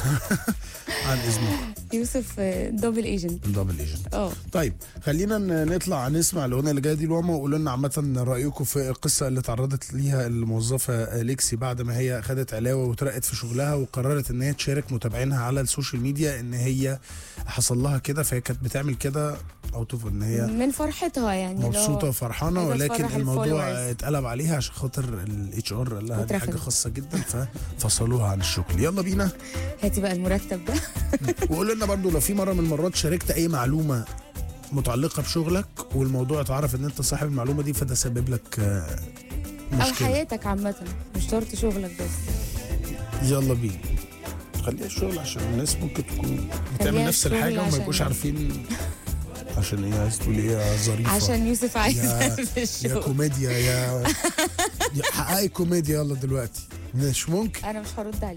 عن اذنك يوسف آه، دبل ايجنت دبل ايجنت اه طيب خلينا ن- نطلع نسمع الاغنيه اللي جايه دي لواما وقولوا لنا عامه رايكم في القصه اللي تعرضت ليها الموظفه ليكسي بعد ما هي خدت علاوه وترقت في شغلها وقررت ان هي تشارك متابعينها على السوشيال ميديا ان هي حصل لها كده فهي كانت بتعمل كده او توف ان هي من فرحتها يعني اللي هو مبسوطه وفرحانه عايزة ولكن تفرح الموضوع الفولورز. اتقلب عليها عشان خاطر الاتش ار قال لها دي حاجه واترفضت. خاصه جدا ففصلوها عن الشغل يلا بينا هاتي بقى المرتب ده وقول لنا برضو لو في مره من المرات شاركت اي معلومه متعلقه بشغلك والموضوع اتعرف ان انت صاحب المعلومه دي فده سبب لك آه، او مشكله حياتك عامه مش شرط شغلك بس يلا بينا خليها الشغل عشان الناس ممكن تكون بتعمل خليها نفس الشغل الحاجه وما عشان- يبقوش عارفين عشان ايه عايز تقول ايه يا ظريفه عشان يوسف عايز يا- في يا الشغل كوميديا يا يا حققي كوميديا يلا دلوقتي مش ممكن انا مش هرد عليك